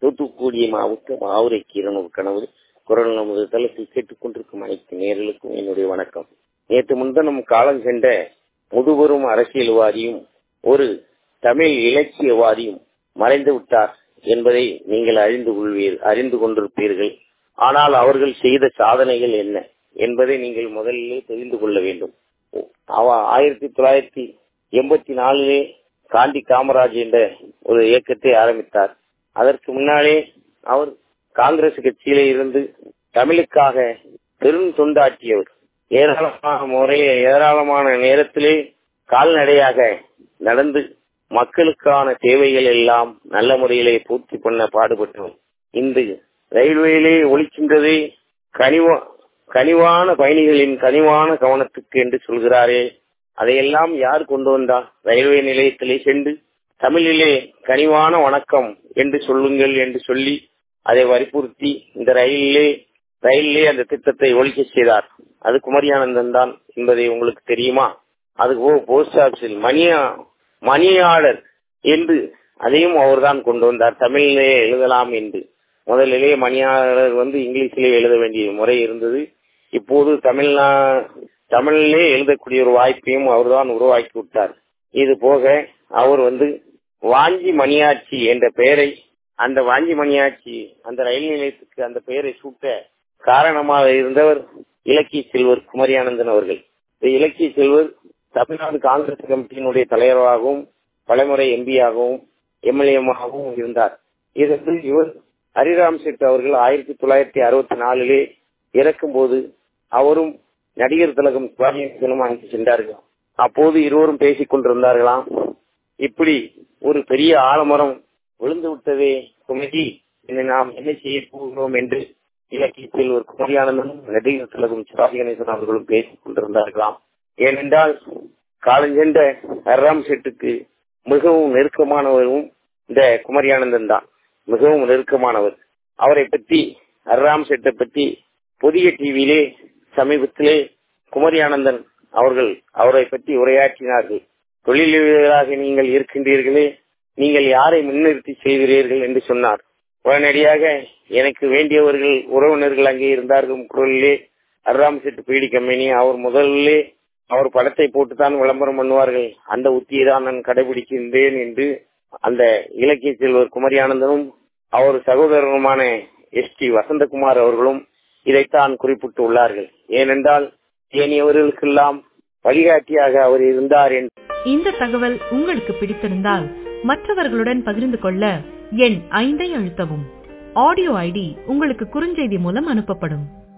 தூத்துக்குடி மாவட்டம் ஆவுரை கீரனூர் கனவு குரல் நமது தளத்தில் கேட்டுக்கொண்டிருக்கும் அனைத்து நேர்களுக்கும் என்னுடைய வணக்கம் நேற்று முன்தினம் காலம் சென்ற முதுபெரும் அரசியல்வாதியும் ஒரு தமிழ் இலக்கியவாதியும் மறைந்து விட்டார் என்பதை நீங்கள் அறிந்து கொள்வீர் அறிந்து கொண்டிருப்பீர்கள் ஆனால் அவர்கள் செய்த சாதனைகள் என்ன என்பதை நீங்கள் முதலிலே தெரிந்து கொள்ள வேண்டும் அவ ஆயிரத்தி தொள்ளாயிரத்தி எண்பத்தி நாலிலே காந்தி காமராஜ் என்ற ஒரு இயக்கத்தை ஆரம்பித்தார் அதற்கு முன்னாலே அவர் காங்கிரஸ் கட்சியிலே இருந்து தமிழுக்காக பெரும் தொண்டாற்றியவர் ஏராளமான முறையில் ஏராளமான நேரத்திலே கால்நடையாக நடந்து மக்களுக்கான தேவைகள் எல்லாம் நல்ல முறையிலே பூர்த்தி பண்ண பாடுபட்டவர் இந்த ரயில்வேயிலே ஒழிக்கின்றதே கனிவா கனிவான பயணிகளின் கனிவான கவனத்துக்கு என்று சொல்கிறாரே அதையெல்லாம் யார் கொண்டு வந்தார் ரயில்வே நிலையத்திலே சென்று தமிழிலே கனிவான வணக்கம் என்று சொல்லுங்கள் என்று சொல்லி அதை வற்புறுத்தி இந்த ரயிலிலே ரயிலே அந்த திட்டத்தை ஒழிக்க செய்தார் அது குமரியானந்தன் தான் என்பதை உங்களுக்கு தெரியுமா அது போஸ்ட் ஆபீஸில் மணியா மணி ஆர்டர் என்று அதையும் அவர்தான் கொண்டு வந்தார் தமிழிலே எழுதலாம் என்று முதலிலே மணியாளர் வந்து இங்கிலீஷிலே எழுத வேண்டிய முறை இருந்தது இப்போது தமிழ்நா தமிழிலே எழுதக்கூடிய ஒரு வாய்ப்பையும் அவர்தான் உருவாக்கி விட்டார் இது போக அவர் வந்து வாஞ்சி மணியாட்சி என்ற பெயரை அந்த வாஞ்சி மணியாட்சி அந்த ரயில் நிலையத்துக்கு அந்த பெயரை சூட்ட காரணமாக இருந்தவர் இலக்கிய செல்வர் குமரியானந்தன் அவர்கள் இந்த இலக்கிய செல்வர் தமிழ்நாடு காங்கிரஸ் கமிட்டியினுடைய தலைவராகவும் பலமுறை எம்பியாகவும் எம்எல்ஏமாகவும் இருந்தார் இதற்கு இவர் ஹரிராம் செட் அவர்கள் ஆயிரத்தி தொள்ளாயிரத்தி அறுபத்தி நாலிலே இறக்கும் போது அவரும் நடிகர் திலகம் சிவாஜியும் அங்கு சென்றார்கள் அப்போது இருவரும் பேசிக் கொண்டிருந்தார்களாம் இப்படி ஒரு பெரிய ஆலமரம் விழுந்து விட்டதே குமரி நாம் என்ன செய்ய போகிறோம் என்று இலக்கியத்தில் ஒரு குமரியானந்தனும் நடிகர் திலகம் சிவாஜி கணேசன் அவர்களும் பேசிக் கொண்டிருந்தார்களாம் ஏனென்றால் காலஞ்சென்ற ஹர்ராம் செட்டுக்கு மிகவும் நெருக்கமானவரும் இந்த குமரியானந்தன் தான் மிகவும் நெருக்கமானவர் அவரை பற்றி ஹர்ராம் செட்டை பற்றி புதிய டிவியிலே சமீபத்திலே குமரி ஆனந்தன் அவர்கள் அவரை பற்றி உரையாற்றினார்கள் தொழிலதிபராக நீங்கள் இருக்கின்றீர்களே நீங்கள் யாரை முன்னிறுத்தி செய்கிறீர்கள் என்று சொன்னார் உடனடியாக எனக்கு வேண்டியவர்கள் உறவினர்கள் அங்கே இருந்தார்கள் குரலிலே அர்ராம் செட்டு பீடி கம்பெனி அவர் முதலிலே அவர் படத்தை போட்டுத்தான் விளம்பரம் பண்ணுவார்கள் அந்த உத்தியை தான் நான் கடைபிடிக்கின்றேன் என்று அந்த இலக்கிய செல்வர் குமரி ஆனந்தனும் அவர் சகோதரருமான எஸ் டி வசந்தகுமார் அவர்களும் இதைத்தான் குறிப்பிட்டு உள்ளார்கள் ஏனென்றால் ஏனியவர்களுக்கெல்லாம் வழிகாட்டியாக அவர் இருந்தார் என்று இந்த தகவல் உங்களுக்கு பிடித்திருந்தால் மற்றவர்களுடன் பகிர்ந்து கொள்ள எண் ஐந்தை அழுத்தவும் ஆடியோ ஐடி உங்களுக்கு குறுஞ்செய்தி மூலம் அனுப்பப்படும்